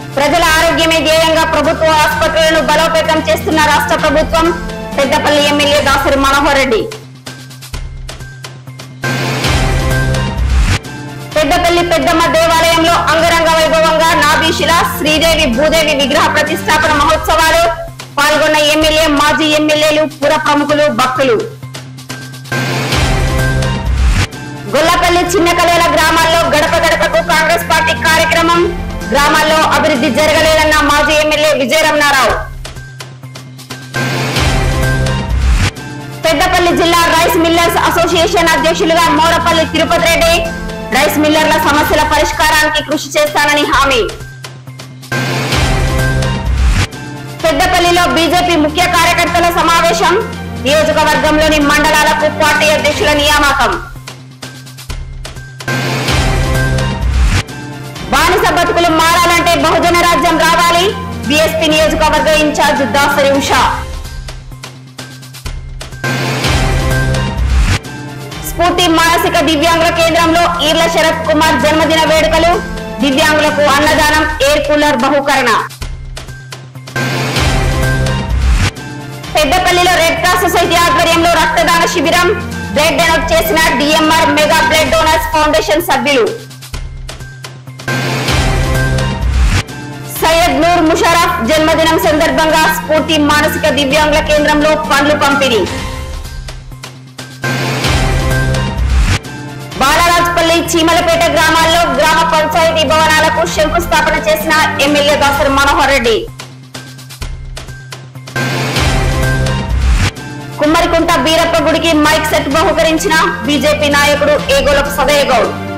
ప్రజల ఆరోగ్యమే ధ్యేయంగా ప్రభుత్వ ఆసుపత్రులను బలోపేతం చేస్తున్న రాష్ట్ర ప్రభుత్వం పెద్దపల్లి ఎమ్మెల్యే దాసరి మనోహర్ రెడ్డి పెద్దపల్లి పెద్దమ్మ దేవాలయంలో అంగరంగ వైభవంగా నాభీశిల శ్రీదేవి భూదేవి విగ్రహ ప్రతిష్టాపన మహోత్సవాలు పాల్గొన్న ఎమ్మెల్యే మాజీ ఎమ్మెల్యేలు పుర ప్రముఖులు భక్తులు గొల్లపల్లి చిన్నకలేల గ్రామాల్లో గడప గడపకు కాంగ్రెస్ పార్టీ కార్యక్రమం గ్రామాల్లో అభివృద్ధి జరగలేదన్న మాజీ ఎమ్మెల్యే విజయరమణారావు పెద్దపల్లి జిల్లా రైస్ మిల్లర్స్ అసోసియేషన్ అధ్యక్షులుగా మోరపల్లి తిరుపతి రెడ్డి రైస్ మిల్లర్ల సమస్యల పరిష్కారానికి కృషి చేస్తానని హామీ పెద్దపల్లిలో బీజేపీ ముఖ్య కార్యకర్తల సమావేశం నియోజకవర్గంలోని మండలాలకు పార్టీ అధ్యక్షుల నియామకం బానిస బతుకులు మారాలంటే బహుజన రాజ్యం రావాలి బీఎస్పీ నియోజకవర్గ ఇన్ఛార్జ్ దాసరి ఉషా స్ఫూర్తి మానసిక దివ్యాంగుల కేంద్రంలో ఈర్ల శరత్ కుమార్ జన్మదిన వేడుకలు దివ్యాంగులకు అన్నదానం ఎయిర్ కూలర్ బహుకరణ పెద్దపల్లిలో రెడ్ క్రాస్ సొసైటీ ఆధ్వర్యంలో రక్తదాన శిబిరం బ్లడ్ డొనేట్ చేసిన DMR mega blood donors foundation సభ్యులు సయ్యద్ నూర్ ముషరఫ్ జన్మదినం సందర్భంగా స్ఫూర్తి మానసిక దివ్యాంగుల కేంద్రంలో పండ్లు పంపిణీ బాలరాజ్పల్లి చీమలపేట గ్రామాల్లో గ్రామ పంచాయతీ భవనాలకు శంకుస్థాపన చేసిన ఎమ్మెల్యే దాసరి మనోహర్ రెడ్డి కుమ్మరికుంట బీరప్ప గుడికి మైక్ సెట్ బహుకరించిన బీజేపీ నాయకుడు ఏగోలపు సదయగౌడ్